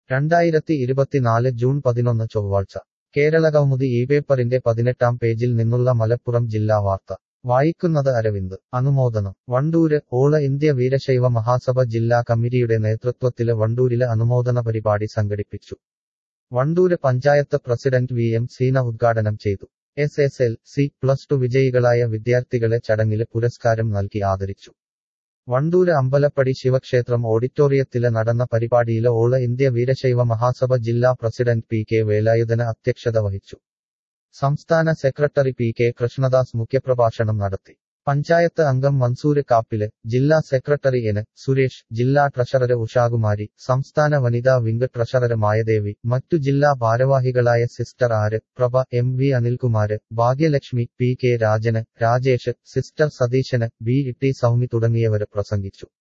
രണ്ടായിരത്തി ഇരുപത്തിനാല് ജൂൺ പതിനൊന്ന് ചൊവ്വാഴ്ച കേരളകൗമുദി ഈ പേപ്പറിന്റെ പതിനെട്ടാം പേജിൽ നിന്നുള്ള മലപ്പുറം ജില്ലാ വാർത്ത വായിക്കുന്നത് അരവിന്ദ് അനുമോദനം വണ്ടൂര് ഓള ഇന്ത്യ വീരശൈവ മഹാസഭ ജില്ലാ കമ്മിറ്റിയുടെ നേതൃത്വത്തില് വണ്ടൂരില് അനുമോദന പരിപാടി സംഘടിപ്പിച്ചു Vandoor panchayat president V M Seena ഉദ്ഘാടനം ചെയ്തു S S L C plus two വിജയികളായ വിദ്യാർത്ഥികളെ ചടങ്ങില് പുരസ്കാരം നൽകി ആദരിച്ചു വണ്ടൂര് അമ്പലപ്പടി ശിവക്ഷേത്രം ഓഡിറ്റോറിയത്തില് നടന്ന പരിപാടിയില് ഓള ഇന്ത്യ വീരശൈവ മഹാസഭ ജില്ലാ പ്രസിഡന്റ് പി കെ വേലായുധന അധ്യക്ഷത വഹിച്ചു സംസ്ഥാന സെക്രട്ടറി പി കെ കൃഷ്ണദാസ് മുഖ്യപ്രഭാഷണം നടത്തി പഞ്ചായത്ത് അംഗം മൻസൂര് കാപ്പില് ജില്ലാ സെക്രട്ടറി എന് സുരേഷ് ജില്ലാ ട്രഷറര് ഉഷാകുമാരി സംസ്ഥാന വനിതാ വിംഗ് ട്രഷറര് മായദേവി മറ്റു ജില്ലാ ഭാരവാഹികളായ sister R Prabha M V Anilkumar Bhagyalakshmi P K Rajan Rajesh sister Satheesan B T Soumi തുടങ്ങിയവര് പ്രസംഗിച്ചു